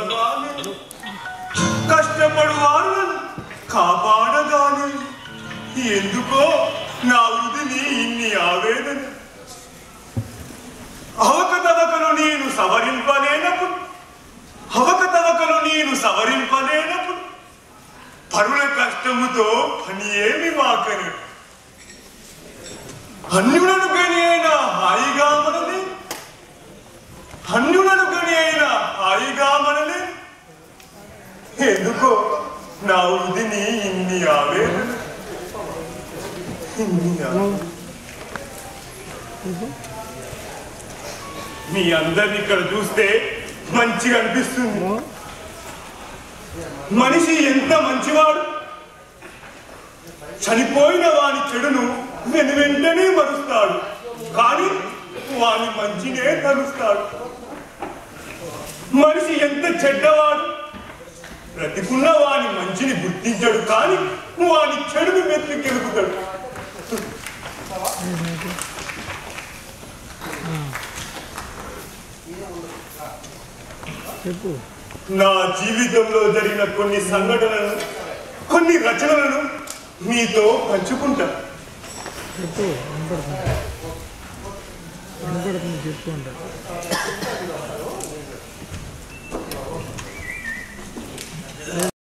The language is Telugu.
చూడగానే కష్టపడు వారులను కాపాడగానే ఎందుకో నా వృధిని ఇన్ని ఆవేదన అవకతవకలు నేను సవరింపలేనప్పుడు అవకతవకలు నేను సవరింపలేనప్పుడు పరుల కష్టముతో పని ఏమి మాకను అన్యులను గని అయినా హాయిగా మనలే అన్యులను గని అయినా హాయిగా మనలే ఎందుకో నా వృధిని ఇన్ని ఆవేదన ఇన్ని ఆవేదన. మీ అందరిని ఇక్కడ చూస్తే మంచిగా అనిపిస్తుంది మనిషి ఎంత మంచివాడు చనిపోయిన వాని చెడును వెను వెంటనే మరుస్తాడు కానీ వాని మంచినే తలుస్తాడు మనిషి ఎంత చెడ్డవాడు బ్రతికున్న వాని మంచిని గుర్తించడు కానీ వాని చెడును వెతికెలుపుతాడు చెప్పు నా జీవితంలో జరిగిన కొన్ని సంఘటనలను కొన్ని రచనలను మీతో పంచుకుంటా చెప్పు వినపడుతుంది వినపడుతుంది చెప్పు అంట